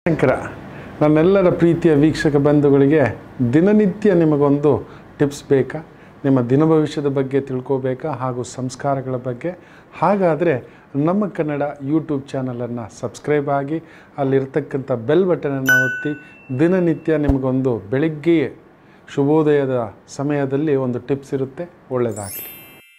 ಶಂಕರ ನನ್ನೆಲ್ಲರ ಪ್ರೀತಿಯ ವೀಕ್ಷಕ ಬಂಧುಗಳಿಗೆ ದಿನನಿತ್ಯ ನಿಮಗೊಂದು ಟಿಪ್ಸ್ ಬೇಕಾ ನಿಮ್ಮ ದಿನ ಭವಿಷ್ಯದ ಬಗ್ಗೆ ತಿಳ್ಕೋಬೇಕಾ ಹಾಗೂ ಸಂಸ್ಕಾರಗಳ ಬಗ್ಗೆ ಹಾಗಾದರೆ ನಮ್ಮ ಕನ್ನಡ ಯೂಟ್ಯೂಬ್ ಚಾನಲನ್ನು ಸಬ್ಸ್ಕ್ರೈಬ್ ಆಗಿ ಅಲ್ಲಿರ್ತಕ್ಕಂಥ ಬೆಲ್ ಬಟನನ್ನು ಒತ್ತಿ ದಿನನಿತ್ಯ ನಿಮಗೊಂದು ಬೆಳಗ್ಗೆಯೇ ಶುಭೋದಯದ ಸಮಯದಲ್ಲಿ ಒಂದು ಟಿಪ್ಸ್ ಇರುತ್ತೆ ಒಳ್ಳೆಯದಾಗಲಿ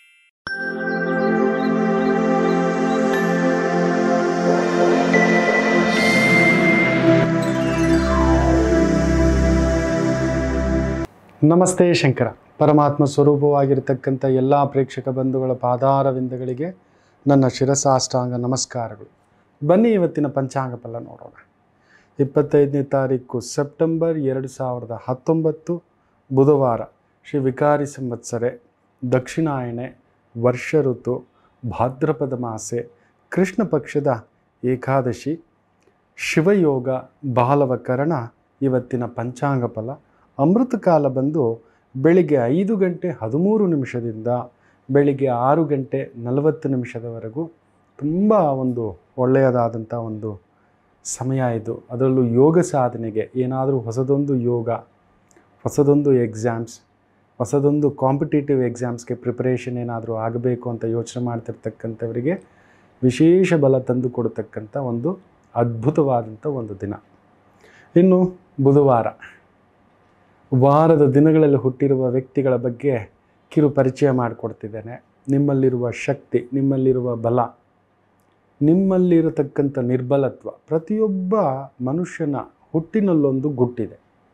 ನಮಸ್ತೆ ಶಂಕರ ಪರಮಾತ್ಮ ಸ್ವರೂಪವಾಗಿರ್ತಕ್ಕಂಥ ಎಲ್ಲ ಪ್ರೇಕ್ಷಕ ಬಂಧುಗಳ ಪಾದಾರವಿಂದಗಳಿಗೆ ನನ್ನ ಶಿರಸಾಷ್ಟಾಂಗ ನಮಸ್ಕಾರಗಳು ಬನ್ನಿ ಇವತ್ತಿನ ಪಂಚಾಂಗ ಫಲ ನೋಡೋಣ ಇಪ್ಪತ್ತೈದನೇ ತಾರೀಕು ಸೆಪ್ಟೆಂಬರ್ ಎರಡು ಸಾವಿರದ ಹತ್ತೊಂಬತ್ತು ಬುಧವಾರ ಶ್ರೀ ವಿಕಾರಿ ಸಂವತ್ಸರೆ ದಕ್ಷಿಣಾಯಣೆ ವರ್ಷ ಋತು ಭಾದ್ರಪದ ಮಾಸೆ ಕೃಷ್ಣ ಪಕ್ಷದ ಏಕಾದಶಿ ಶಿವಯೋಗ ಬಾಲವಕರಣ ಇವತ್ತಿನ ಪಂಚಾಂಗ ಫಲ ಅಮೃತ ಕಾಲ ಬಂದು ಬೆಳಿಗ್ಗೆ ಐದು ಗಂಟೆ ಹದಿಮೂರು ನಿಮಿಷದಿಂದ ಬೆಳಿಗ್ಗೆ ಆರು ಗಂಟೆ ನಲವತ್ತು ನಿಮಿಷದವರೆಗೂ ತುಂಬ ಒಂದು ಒಳ್ಳೆಯದಾದಂಥ ಒಂದು ಸಮಯ ಇದು ಅದರಲ್ಲೂ ಯೋಗ ಸಾಧನೆಗೆ ಏನಾದರೂ ಹೊಸದೊಂದು ಯೋಗ ಹೊಸದೊಂದು ಎಕ್ಸಾಮ್ಸ್ ಹೊಸದೊಂದು ಕಾಂಪಿಟೇಟಿವ್ ಎಕ್ಸಾಮ್ಸ್ಗೆ ಪ್ರಿಪರೇಷನ್ ಏನಾದರೂ ಆಗಬೇಕು ಅಂತ ಯೋಚನೆ ಮಾಡ್ತಿರ್ತಕ್ಕಂಥವರಿಗೆ ವಿಶೇಷ ಬಲ ತಂದು ಕೊಡತಕ್ಕಂಥ ಒಂದು ಅದ್ಭುತವಾದಂಥ ಒಂದು ದಿನ ಇನ್ನು ಬುಧವಾರ ವಾರದ ದಿನಗಳಲ್ಲಿ ಹುಟ್ಟಿರುವ ವ್ಯಕ್ತಿಗಳ ಬಗ್ಗೆ ಕಿರು ಪರಿಚಯ ಮಾಡಿಕೊಡ್ತಿದ್ದೇನೆ ನಿಮ್ಮಲ್ಲಿರುವ ಶಕ್ತಿ ನಿಮ್ಮಲ್ಲಿರುವ ಬಲ ನಿಮ್ಮಲ್ಲಿರತಕ್ಕಂಥ ನಿರ್ಬಲತ್ವ ಪ್ರತಿಯೊಬ್ಬ ಮನುಷ್ಯನ ಹುಟ್ಟಿನಲ್ಲೊಂದು ಗುಟ್ಟಿದೆ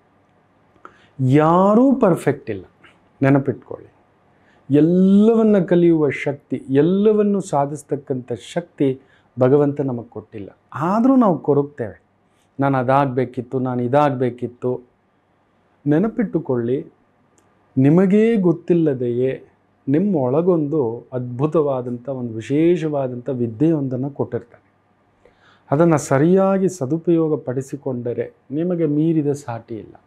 ಯಾರೂ ಪರ್ಫೆಕ್ಟ್ ಇಲ್ಲ ನೆನಪಿಟ್ಕೊಳ್ಳಿ ಎಲ್ಲವನ್ನ ಕಲಿಯುವ ಶಕ್ತಿ ಎಲ್ಲವನ್ನು ಸಾಧಿಸ್ತಕ್ಕಂಥ ಶಕ್ತಿ ಭಗವಂತ ನಮಗೆ ಕೊಟ್ಟಿಲ್ಲ ಆದರೂ ನಾವು ಕೊರಗ್ತೇವೆ ನಾನು ಅದಾಗಬೇಕಿತ್ತು ನಾನು ಇದಾಗಬೇಕಿತ್ತು ನೆನಪಿಟ್ಟುಕೊಳ್ಳಿ ನಿಮಗೇ ಗೊತ್ತಿಲ್ಲದೆಯೇ ನಿಮ್ಮ ಒಳಗೊಂದು ಅದ್ಭುತವಾದಂಥ ಒಂದು ವಿಶೇಷವಾದಂಥ ವಿದ್ಯೆಯೊಂದನ್ನು ಕೊಟ್ಟಿರ್ತಾನೆ ಅದನ್ನು ಸರಿಯಾಗಿ ಸದುಪಯೋಗ ಪಡಿಸಿಕೊಂಡರೆ ನಿಮಗೆ ಮೀರಿದ ಸಾಟಿ ಇಲ್ಲ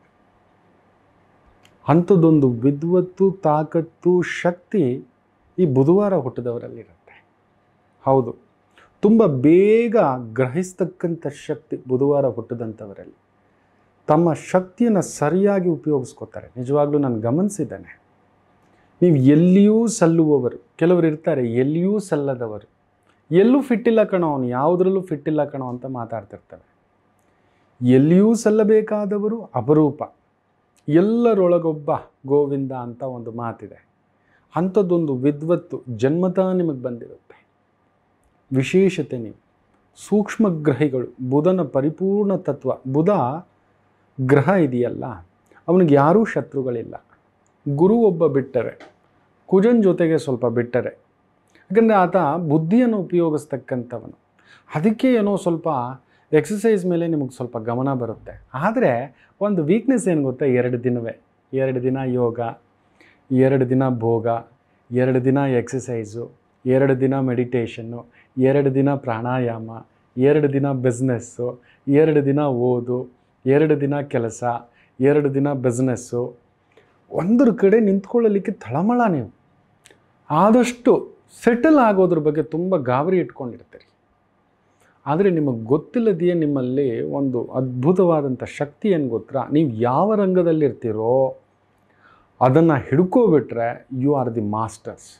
ಅಂಥದ್ದೊಂದು ವಿದ್ವತ್ತು ತಾಕತ್ತು ಶಕ್ತಿ ಈ ಬುಧವಾರ ಹುಟ್ಟಿದವರಲ್ಲಿರುತ್ತೆ ಹೌದು ತುಂಬ ಬೇಗ ಗ್ರಹಿಸ್ತಕ್ಕಂಥ ಶಕ್ತಿ ಬುಧವಾರ ಹುಟ್ಟಿದಂಥವರಲ್ಲಿ ತಮ್ಮ ಶಕ್ತಿಯನ್ನು ಸರಿಯಾಗಿ ಉಪಯೋಗಿಸ್ಕೋತಾರೆ ನಿಜವಾಗ್ಲೂ ನಾನು ಗಮನಿಸಿದ್ದೇನೆ ನೀವು ಎಲ್ಲಿಯೂ ಸಲ್ಲುವವರು ಕೆಲವರು ಇರ್ತಾರೆ ಎಲ್ಲಿಯೂ ಸಲ್ಲದವರು ಎಲ್ಲೂ ಫಿಟ್ಟಿಲ್ಲ ಕಣೋ ಅವನು ಯಾವುದರಲ್ಲೂ ಫಿಟ್ಟಿಲ್ಲ ಕಣೋ ಅಂತ ಮಾತಾಡ್ತಿರ್ತಾರೆ ಎಲ್ಲಿಯೂ ಸಲ್ಲಬೇಕಾದವರು ಅಪರೂಪ ಎಲ್ಲರೊಳಗೊಬ್ಬ ಗೋವಿಂದ ಅಂತ ಒಂದು ಮಾತಿದೆ ಅಂಥದ್ದೊಂದು ವಿದ್ವತ್ತು ಜನ್ಮತಃ ನಿಮಗೆ ಬಂದಿರುತ್ತೆ ವಿಶೇಷತೆ ನೀವು ಸೂಕ್ಷ್ಮಗ್ರಹಿಗಳು ಬುಧನ ಪರಿಪೂರ್ಣ ತತ್ವ ಬುಧ ಗ್ರಹ ಇದೆಯಲ್ಲ ಅವನಿಗೆ ಯಾರೂ ಶತ್ರುಗಳಿಲ್ಲ ಗುರು ಒಬ್ಬ ಬಿಟ್ಟರೆ ಕುಜನ್ ಜೊತೆಗೆ ಸ್ವಲ್ಪ ಬಿಟ್ಟರೆ ಯಾಕಂದರೆ ಆತ ಬುದ್ಧಿಯನ್ನು ಉಪಯೋಗಿಸ್ತಕ್ಕಂಥವನು ಅದಕ್ಕೆ ಏನೋ ಸ್ವಲ್ಪ ಎಕ್ಸಸೈಸ್ ಮೇಲೆ ನಿಮಗೆ ಸ್ವಲ್ಪ ಗಮನ ಬರುತ್ತೆ ಆದರೆ ಒಂದು ವೀಕ್ನೆಸ್ ಏನು ಗೊತ್ತಾ ಎರಡು ದಿನವೇ ಎರಡು ದಿನ ಯೋಗ ಎರಡು ದಿನ ಭೋಗ ಎರಡು ದಿನ ಎಕ್ಸಸೈಸು ಎರಡು ದಿನ ಮೆಡಿಟೇಷನ್ನು ಎರಡು ದಿನ ಪ್ರಾಣಾಯಾಮ ಎರಡು ದಿನ ಬಿಸ್ನೆಸ್ಸು ಎರಡು ದಿನ ಓದು ಎರಡು ದಿನ ಕೆಲಸ ಎರಡು ದಿನ ಬಿಸ್ನೆಸ್ಸು ಒಂದರ ಕಡೆ ನಿಂತ್ಕೊಳ್ಳಲಿಕ್ಕೆ ತಳಮಳ ನೀವು ಆದಷ್ಟು ಸೆಟಲ್ ಆಗೋದ್ರ ಬಗ್ಗೆ ತುಂಬ ಗಾಬರಿ ಇಟ್ಕೊಂಡಿರ್ತೀರಿ ಆದರೆ ನಿಮಗೆ ಗೊತ್ತಿಲ್ಲದೆಯೇ ನಿಮ್ಮಲ್ಲಿ ಒಂದು ಅದ್ಭುತವಾದಂಥ ಶಕ್ತಿ ಏನು ಗೊತ್ತಾ ನೀವು ಯಾವ ರಂಗದಲ್ಲಿರ್ತೀರೋ ಅದನ್ನು ಹಿಡ್ಕೋಬಿಟ್ರೆ ಯು ಆರ್ ದಿ ಮಾಸ್ಟರ್ಸ್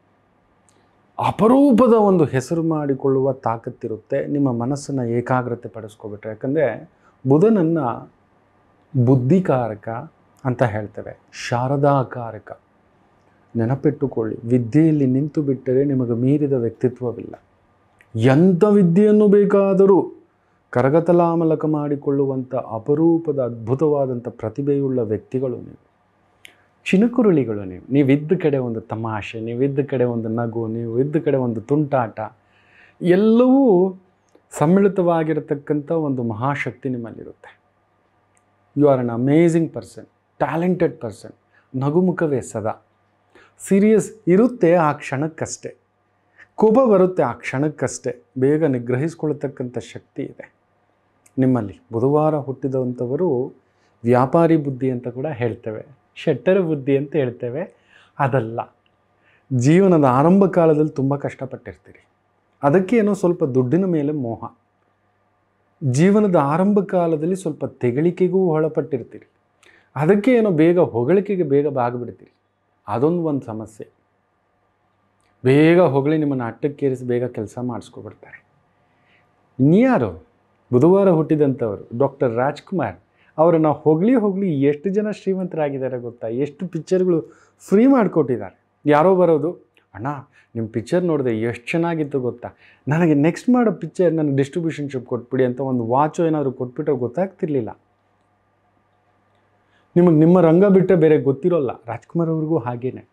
ಅಪರೂಪದ ಒಂದು ಹೆಸರು ಮಾಡಿಕೊಳ್ಳುವ ತಾಕತ್ತಿರುತ್ತೆ ನಿಮ್ಮ ಮನಸ್ಸನ್ನು ಏಕಾಗ್ರತೆ ಪಡಿಸ್ಕೊಬಿಟ್ರೆ ಯಾಕಂದರೆ ಬುಧನನ್ನು ಬುದ್ಧಿಕಾರಕ ಅಂತ ಹೇಳ್ತೇವೆ ಶಾರದಾಕಾರಕ ನೆನಪಿಟ್ಟುಕೊಳ್ಳಿ ವಿದ್ಯೆಯಲ್ಲಿ ನಿಂತು ಬಿಟ್ಟರೆ ನಿಮಗೆ ಮೀರಿದ ವ್ಯಕ್ತಿತ್ವವಿಲ್ಲ ಎಂಥ ವಿದ್ಯೆಯನ್ನು ಬೇಕಾದರೂ ಕರಗತಲಾಮಲಕ ಮಾಡಿಕೊಳ್ಳುವಂಥ ಅಪರೂಪದ ಅದ್ಭುತವಾದಂಥ ಪ್ರತಿಭೆಯುಳ್ಳ ವ್ಯಕ್ತಿಗಳು ನೀವು ಚಿನುಕುರುಳಿಗಳು ನೀವು ನೀವಿದ್ದ ಕಡೆ ಒಂದು ತಮಾಷೆ ನೀವಿದ್ದ ಕಡೆ ಒಂದು ನಗು ನೀವು ಇದ್ದ ಕಡೆ ಒಂದು ತುಂಟಾಟ ಎಲ್ಲವೂ ಸಮ್ಮಿಳಿತವಾಗಿರತಕ್ಕಂಥ ಒಂದು ಮಹಾಶಕ್ತಿ ನಿಮ್ಮಲ್ಲಿರುತ್ತೆ you are an amazing person talented person ನಗುಮುಖವೇ ಸದಾ ಸೀರಿಯಸ್ ಇರುತ್ತೆ ಆ ಕ್ಷಣಕ್ಕಷ್ಟೇ ಕೋಪ ಬರುತ್ತೆ ಆ ಕ್ಷಣಕ್ಕಷ್ಟೇ ಬೇಗ ನಿಗ್ರಹಿಸ್ಕೊಳ್ತಕ್ಕಂಥ ಶಕ್ತಿ ಇದೆ ನಿಮ್ಮಲ್ಲಿ ಬುಧವಾರ ಹುಟ್ಟಿದಂಥವರು ವ್ಯಾಪಾರಿ ಬುದ್ಧಿ ಅಂತ ಕೂಡ ಹೇಳ್ತೇವೆ ಶೆಟ್ಟರ ಬುದ್ಧಿ ಅಂತ ಹೇಳ್ತೇವೆ ಅದಲ್ಲ ಜೀವನದ ಆರಂಭ ಕಾಲದಲ್ಲಿ ತುಂಬ ಕಷ್ಟಪಟ್ಟಿರ್ತೀರಿ ಅದಕ್ಕೆ ಏನೋ ಸ್ವಲ್ಪ ದುಡ್ಡಿನ ಮೇಲೆ ಮೋಹ ಜೀವನದ ಆರಂಭ ಕಾಲದಲ್ಲಿ ಸ್ವಲ್ಪ ತೆಗಳಿಕೆಗೂ ಒಳಪಟ್ಟಿರ್ತೀರಿ ಅದಕ್ಕೆ ಏನೋ ಬೇಗ ಹೊಗಳಿಕೆಗೆ ಬೇಗ ಬಾಗ್ಬಿಡ್ತೀರಿ ಅದೊಂದು ಒಂದು ಸಮಸ್ಯೆ ಬೇಗ ಹೊಗಳಿ ನಿಮ್ಮನ್ನು ಅಟ್ಟಕ್ಕೇರಿಸಿ ಬೇಗ ಕೆಲಸ ಮಾಡಿಸ್ಕೊಬಿಡ್ತಾರೆ ಇನ್ಯಾರು ಬುಧವಾರ ಹುಟ್ಟಿದಂಥವರು ಡಾಕ್ಟರ್ ರಾಜ್ಕುಮಾರ್ ಅವರನ್ನು ಹೊಗಳಿ ಹೊಗಳಿ ಎಷ್ಟು ಜನ ಶ್ರೀಮಂತರಾಗಿದ್ದಾರೆ ಗೊತ್ತಾ ಎಷ್ಟು ಪಿಕ್ಚರ್ಗಳು ಫ್ರೀ ಮಾಡಿಕೊಟ್ಟಿದ್ದಾರೆ ಯಾರೋ ಬರೋದು ಅಣ್ಣ ನಿಮ್ಮ ಪಿಕ್ಚರ್ ನೋಡಿದೆ ಎಷ್ಟು ಚೆನ್ನಾಗಿತ್ತು ಗೊತ್ತಾ ನನಗೆ ನೆಕ್ಸ್ಟ್ ಮಾಡೋ ಪಿಕ್ಚರ್ ನನಗೆ ಡಿಸ್ಟ್ರಿಬ್ಯೂಷನ್ಶಿಪ್ ಕೊಟ್ಬಿಡಿ ಅಂತ ಒಂದು ವಾಚೋ ಏನಾದರೂ ಕೊಟ್ಬಿಟ್ರೆ ಗೊತ್ತಾಗ್ತಿರ್ಲಿಲ್ಲ ನಿಮಗೆ ನಿಮ್ಮ ರಂಗ ಬಿಟ್ಟರೆ ಬೇರೆ ಗೊತ್ತಿರೋಲ್ಲ ರಾಜ್ಕುಮಾರ್ ಅವ್ರಿಗೂ ಹಾಗೇನೆ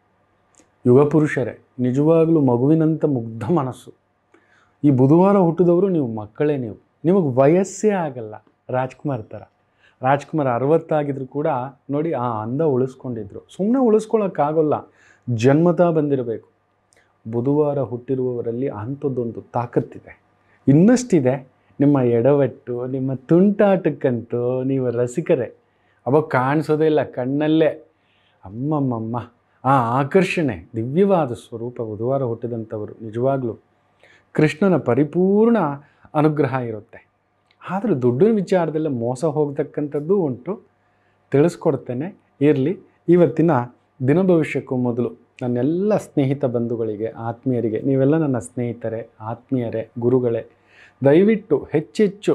ಯುಗ ಪುರುಷರೇ ನಿಜವಾಗ್ಲೂ ಮಗುವಿನಂಥ ಮುಗ್ಧ ಮನಸ್ಸು ಈ ಬುಧವಾರ ಹುಟ್ಟಿದವರು ನೀವು ಮಕ್ಕಳೇ ನೀವು ನಿಮಗೆ ವಯಸ್ಸೇ ಆಗಲ್ಲ ರಾಜ್ಕುಮಾರ್ ಥರ ರಾಜ್ಕುಮಾರ್ ಅರವತ್ತಾಗಿದ್ರು ಕೂಡ ನೋಡಿ ಆ ಅಂದ ಉಳಿಸ್ಕೊಂಡಿದ್ರು ಸುಮ್ಮನೆ ಉಳಿಸ್ಕೊಳ್ಳೋಕ್ಕಾಗೋಲ್ಲ ಜನ್ಮತಾ ಬಂದಿರಬೇಕು ಬುಧವಾರ ಹುಟ್ಟಿರುವವರಲ್ಲಿ ಅಂಥದ್ದೊಂದು ತಾಕತ್ತಿದೆ ಇನ್ನಷ್ಟಿದೆ ನಿಮ್ಮ ಎಡವಟ್ಟು ನಿಮ್ಮ ತುಂಟಾಟಕ್ಕಂತೂ ನೀವು ರಸಿಕರೇ ಅವಾಗ ಕಾಣಿಸೋದೇ ಇಲ್ಲ ಕಣ್ಣಲ್ಲೇ ಅಮ್ಮಮ್ಮಮ್ಮ ಆ ಆಕರ್ಷಣೆ ದಿವ್ಯವಾದ ಸ್ವರೂಪ ಬುಧವಾರ ಹುಟ್ಟಿದಂಥವರು ನಿಜವಾಗ್ಲೂ ಕೃಷ್ಣನ ಪರಿಪೂರ್ಣ ಅನುಗ್ರಹ ಇರುತ್ತೆ ಆದರೆ ದುಡ್ಡಿನ ವಿಚಾರದಲ್ಲೇ ಮೋಸ ಹೋಗ್ತಕ್ಕಂಥದ್ದು ಉಂಟು ತಿಳಿಸ್ಕೊಡ್ತೇನೆ ಇರಲಿ ಇವತ್ತಿನ ದಿನ ಭವಿಷ್ಯಕ್ಕೂ ಮೊದಲು ನನ್ನೆಲ್ಲ ಸ್ನೇಹಿತ ಬಂಧುಗಳಿಗೆ ಆತ್ಮೀಯರಿಗೆ ನೀವೆಲ್ಲ ನನ್ನ ಸ್ನೇಹಿತರೆ ಆತ್ಮೀಯರೇ ಗುರುಗಳೇ ದಯವಿಟ್ಟು ಹೆಚ್ಚೆಚ್ಚು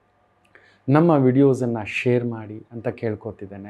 ನಮ್ಮ ವಿಡಿಯೋಸನ್ನು ಶೇರ್ ಮಾಡಿ ಅಂತ ಕೇಳ್ಕೊತಿದ್ದೇನೆ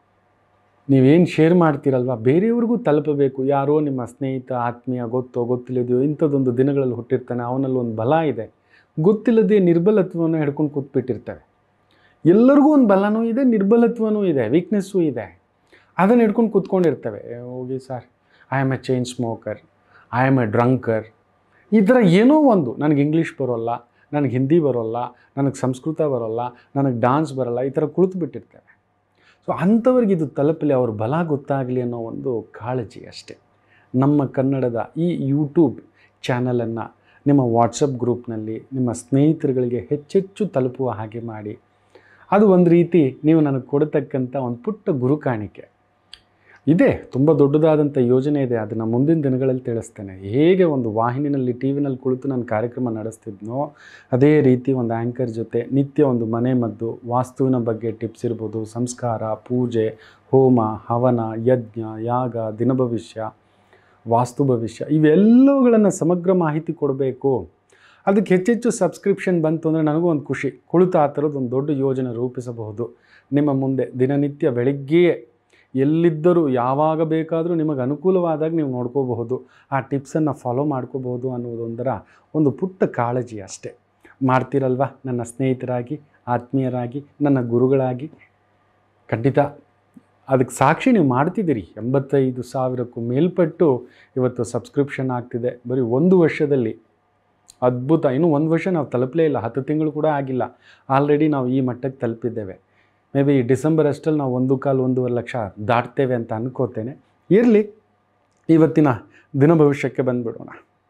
ನೀವೇನು ಶೇರ್ ಮಾಡ್ತೀರಲ್ವ ಬೇರೆಯವ್ರಿಗೂ ತಲುಪಬೇಕು ಯಾರೋ ನಿಮ್ಮ ಸ್ನೇಹಿತ ಆತ್ಮೀಯ ಗೊತ್ತೋ ಗೊತ್ತಿಲ್ಲದೆಯೋ ಇಂಥದ್ದೊಂದು ದಿನಗಳಲ್ಲಿ ಹುಟ್ಟಿರ್ತಾನೆ ಅವನಲ್ಲಿ ಒಂದು ಬಲ ಇದೆ ಗೊತ್ತಿಲ್ಲದೆ ನಿರ್ಬಲತ್ವವನ್ನು ಹಿಡ್ಕೊಂಡು ಕೂತ್ಬಿಟ್ಟಿರ್ತವೆ ಎಲ್ಲರಿಗೂ ಒಂದು ಬಲನೂ ಇದೆ ನಿರ್ಬಲತ್ವನೂ ಇದೆ ವೀಕ್ನೆಸ್ಸೂ ಇದೆ ಅದನ್ನು ಹಿಡ್ಕೊಂಡು ಕೂತ್ಕೊಂಡಿರ್ತವೆ ಏ, ಹೋಗಿ sir I am a chain smoker I am a drunker ಈ ಥರ ಏನೋ ಒಂದು ನನಗೆ ಇಂಗ್ಲೀಷ್ ಬರೋಲ್ಲ ನನಗೆ ಹಿಂದಿ ಬರೋಲ್ಲ ನನಗೆ ಸಂಸ್ಕೃತ ಬರೋಲ್ಲ ನನಗೆ ಡಾನ್ಸ್ ಬರೋಲ್ಲ ಈ ಥರ ಕುಳಿತು ಬಿಟ್ಟಿರ್ತೇವೆ ಸೊ ಅಂಥವ್ರಿಗೆ ಇದು ತಲುಪಲಿ ಅವ್ರ ಬಲ ಗೊತ್ತಾಗಲಿ ಅನ್ನೋ ಒಂದು ಕಾಳಜಿ ಅಷ್ಟೇ ನಮ್ಮ ಕನ್ನಡದ ಈ ಯೂಟ್ಯೂಬ್ ಚಾನಲನ್ನು ನಿಮ್ಮ ವಾಟ್ಸಪ್ ಗ್ರೂಪ್ನಲ್ಲಿ ನಿಮ್ಮ ಸ್ನೇಹಿತರುಗಳಿಗೆ ಹೆಚ್ಚೆಚ್ಚು ತಲುಪುವ ಹಾಗೆ ಮಾಡಿ ಅದು ಒಂದು ರೀತಿ ನೀವು ನನಗೆ ಕೊಡತಕ್ಕಂಥ ಒಂದು ಪುಟ್ಟ ಗುರು ಕಾಣಿಕೆ ಇದೆ ತುಂಬ ದೊಡ್ಡದಾದಂಥ ಯೋಜನೆ ಇದೆ ಅದನ್ನು ಮುಂದಿನ ದಿನಗಳಲ್ಲಿ ತಿಳಿಸ್ತೇನೆ ಹೇಗೆ ಒಂದು ವಾಹಿನಿನಲ್ಲಿ ಟಿ ವಿನಲ್ಲಿ ಕುಳಿತು ನಾನು ಕಾರ್ಯಕ್ರಮ ನಡೆಸ್ತಿದ್ನೋ ಅದೇ ರೀತಿ ಒಂದು ಆ್ಯಂಕರ್ ಜೊತೆ ನಿತ್ಯ ಒಂದು ಮನೆ ಮದ್ದು ವಾಸ್ತುವಿನ ಬಗ್ಗೆ ಟಿಪ್ಸ್ ಇರ್ಬೋದು ಸಂಸ್ಕಾರ ಪೂಜೆ ಹೋಮ ಹವನ ಯಜ್ಞ ಯಾಗ ದಿನ ಭವಿಷ್ಯ ವಾಸ್ತು ಭವಿಷ್ಯ ಇವೆಲ್ಲವುಗಳನ್ನು ಸಮಗ್ರ ಮಾಹಿತಿ ಕೊಡಬೇಕು ಅದಕ್ಕೆ ಹೆಚ್ಚೆಚ್ಚು ಸಬ್ಸ್ಕ್ರಿಪ್ಷನ್ ಬಂತು ಅಂದರೆ ನನಗೂ ಒಂದು ಖುಷಿ ಕುಳಿತು ಆ ಥರದ್ದು ಒಂದು ದೊಡ್ಡ ಯೋಜನೆ ರೂಪಿಸಬಹುದು ನಿಮ್ಮ ಮುಂದೆ ದಿನನಿತ್ಯ ಬೆಳಗ್ಗೆಯೇ ಎಲ್ಲಿದ್ದರೂ ಯಾವಾಗ ಬೇಕಾದರೂ ನಿಮಗೆ ಅನುಕೂಲವಾದಾಗ ನೀವು ನೋಡ್ಕೋಬಹುದು ಆ ಟಿಪ್ಸನ್ನು ಫಾಲೋ ಮಾಡ್ಕೋಬಹುದು ಅನ್ನೋದೊಂದರ ಒಂದು ಪುಟ್ಟ ಕಾಳಜಿ ಅಷ್ಟೇ ಮಾಡ್ತೀರಲ್ವ ನನ್ನ ಸ್ನೇಹಿತರಾಗಿ ಆತ್ಮೀಯರಾಗಿ ನನ್ನ ಗುರುಗಳಾಗಿ ಖಂಡಿತ ಅದಕ್ಕೆ ಸಾಕ್ಷಿ ನೀವು ಮಾಡ್ತಿದ್ದೀರಿ ಎಂಬತ್ತೈದು ಸಾವಿರಕ್ಕೂ ಮೇಲ್ಪಟ್ಟು ಇವತ್ತು ಸಬ್ಸ್ಕ್ರಿಪ್ಷನ್ ಆಗ್ತಿದೆ ಬರೀ ಒಂದು ವರ್ಷದಲ್ಲಿ ಅದ್ಭುತ ಇನ್ನೂ ಒಂದು ವರ್ಷ ನಾವು ತಲುಪಲೇ ಇಲ್ಲ ಹತ್ತು ತಿಂಗಳು ಕೂಡ ಆಗಿಲ್ಲ ಆಲ್ರೆಡಿ ನಾವು ಈ ಮಟ್ಟಕ್ಕೆ ತಲುಪಿದ್ದೇವೆ ಮೇ ಬಿ ಡಿಸೆಂಬರ್ ಅಷ್ಟಲ್ಲಿ ನಾವು ಒಂದು ಕಾಲು ಒಂದೂವರೆ ಲಕ್ಷ ದಾಟ್ತೇವೆ ಅಂತ ಅನ್ಕೋತೇನೆ ಇರಲಿ ಇವತ್ತಿನ ದಿನ ಭವಿಷ್ಯಕ್ಕೆ ಬಂದುಬಿಡೋಣ